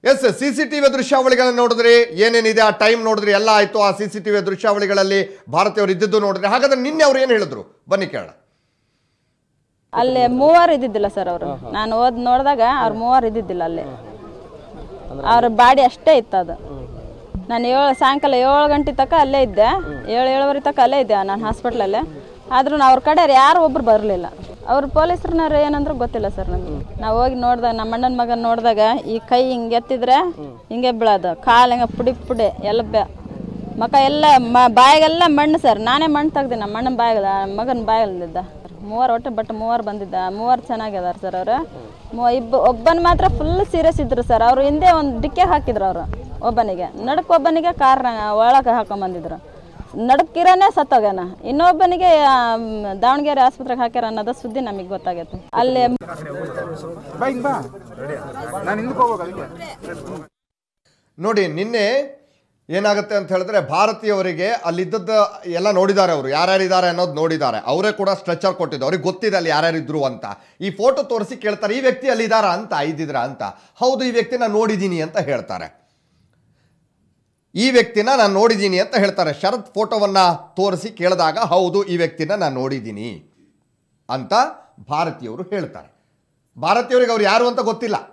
S C C T V ದೃಶ್ಯಾವಳಿಗಳನ್ನ ನೋಡಿದ್ರಿ ಏನೇನಿದೆ ಆ ಟೈಮ್ ನೋಡಿದ್ರಿ ಎಲ್ಲ ಆಯ್ತು ಆ ಸಿ ಸಿ ಟಿ ವಿ ದೃಶ್ಯಾವಳಿಗಳಲ್ಲಿ ಭಾರತೀಯವರು ಇದ್ದಿದ್ದು ನೋಡಿದ್ರಿ ಹಾಗಾದ್ರೆ ನಿನ್ನೆ ಅವ್ರು ಏನು ಹೇಳಿದ್ರು ಬನ್ನಿ ಕೇಳೋಣ ಅಲ್ಲಿ ಮೂವರು ಇದ್ದಿದ್ದಿಲ್ಲ ಸರ್ ಅವರು ನಾನು ಓದ್ ನೋಡಿದಾಗ ಅವ್ರು ಮೂವರು ಇದ್ದಿದ್ದಿಲ್ಲ ಅಲ್ಲಿ ಅವ್ರ ಬಾಡಿ ಅಷ್ಟೇ ಇತ್ತು ಅದು ನಾನು ಏಳು ಸಾಯಂಕಾಲ ಏಳು ಗಂಟೆ ತನಕ ಅಲ್ಲೇ ಇದ್ದೆ ಏಳು ಏಳುವರೆ ತನಕ ಅಲ್ಲೇ ಇದ್ದೆ ನಾನು ಹಾಸ್ಪಿಟ್ಲಲ್ಲೇ ಆದ್ರೂ ಅವ್ರ ಕಡೆ ಯಾರು ಒಬ್ರು ಬರಲಿಲ್ಲ ಅವ್ರು ಪೊಲೀಸ್ರನ್ನವ್ರು ಏನಂದ್ರು ಗೊತ್ತಿಲ್ಲ ಸರ್ ನಮಗೆ ನಾವು ಹೋಗಿ ನೋಡಿದಾಗ ನಮ್ಮ ಅಣ್ಣನ ಮಗನ ನೋಡಿದಾಗ ಈ ಕೈ ಹಿಂಗೆ ಎತ್ತಿದ್ರೆ ಹಿಂಗೆ ಬೀಳೋದು ಕಾಲು ಹಿಂಗೆ ಪುಡಿ ಪುಡಿ ಎಲ್ಲ ಬೆ ಮಕ ಎಲ್ಲ ಮ ಬಾಯಿಗೆಲ್ಲ ಮಣ್ಣು ಸರ್ ನಾನೇ ಮಣ್ಣು ತೆಗ್ದೆ ನಮ್ಮ ಅಣ್ಣನ ಬಾಯಿಗೆ ಮಗನ ಬಾಯಲ್ಲಿದ್ದ ಮೂವರು ಒಟ್ಟು ಬಟ್ ಮೂವರು ಬಂದಿದ್ದ ಮೂವರು ಚೆನ್ನಾಗಿದಾರೆ ಸರ್ ಅವರು ಮೂ ಇಬ್ಬ ಒಬ್ಬನ ಮಾತ್ರ ಫುಲ್ ಸೀರಿಯಸ್ ಇದ್ರು ಸರ್ ಅವರು ಹಿಂದೆ ಒಂದು ಡಿಕ್ಕೆ ಹಾಕಿದ್ರು ಅವರು ಒಬ್ಬನಿಗೆ ನಡಕ್ ಒಬ್ಬನಿಗೆ ಕಾರ್ ಒಳಗೆ ಹಾಕೊಂಬಂದಿದ್ರು ನಡಕ್ಕಿರನೇ ಸತ್ತೋಗ್ಯಾನ ಇನ್ನೊಬ್ಬನಿಗೆ ಆ, ಮ್, ದಾವಣಗೆರೆ ಆಸ್ಪತ್ರೆಗೆ ಹಾಕ್ಯಾರ ಅನ್ನೋದು ಸುದ್ದಿ ನಮಗೆ ಗೊತ್ತಾಗೈತೆ ಅಲ್ಲಿ ಬಾ ಹಿಂಗ್ ಬಾ ನಾನು ಹಿಂದಕ್ಕೆ ಹೋಗ್ಬೇಕು ಅದಕ್ಕೆ ನೋಡಿ ನಿನ್ನೆ ಏನಾಗುತ್ತೆ ಅಂತ ಹೇಳಿದ್ರೆ ಭಾರತೀಯವರಿಗೆ ಅಲ್ಲಿದ್ದದ್ದು ಎಲ್ಲ ನೋಡಿದ್ದಾರೆ ಅವರು ಯಾರ್ಯಾರಿದ್ದಾರೆ ಅನ್ನೋದು ನೋಡಿದ್ದಾರೆ ಅವರೇ ಕೂಡ ಸ್ಟ್ರೆಚರ್ ಕೊಟ್ಟಿದ್ದು ಅವ್ರಿಗೆ ಗೊತ್ತಿದೆ ಅಲ್ಲಿ ಯಾರ್ಯಾರಿದ್ರು ಅಂತ ಈ ಫೋಟೋ ತೋರಿಸಿ ಕೇಳ್ತಾರೆ ಈ ವ್ಯಕ್ತಿ ಅಲ್ಲಿದ್ದಾರಾ ಅಂತ ಇದ್ದಿದ್ರ ಅಂತ ಹೌದು ಈ ವ್ಯಕ್ತಿನ ನೋಡಿದ್ದೀನಿ ಅಂತ ಹೇಳ್ತಾರೆ ಈ ವ್ಯಕ್ತಿನ ನಾನು ನೋಡಿದ್ದೀನಿ ಅಂತ ಹೇಳ್ತಾರೆ ಶರತ್ ಫೋಟೋವನ್ನ ತೋರಿಸಿ ಕೇಳಿದಾಗ ಹೌದು ಈ ವ್ಯಕ್ತಿನ ನಾನು ನೋಡಿದ್ದೀನಿ ಅಂತ ಭಾರತೀಯವರು ಹೇಳ್ತಾರೆ ಭಾರತೀಯರಿಗೆ ಅವ್ರು ಯಾರು ಅಂತ ಗೊತ್ತಿಲ್ಲ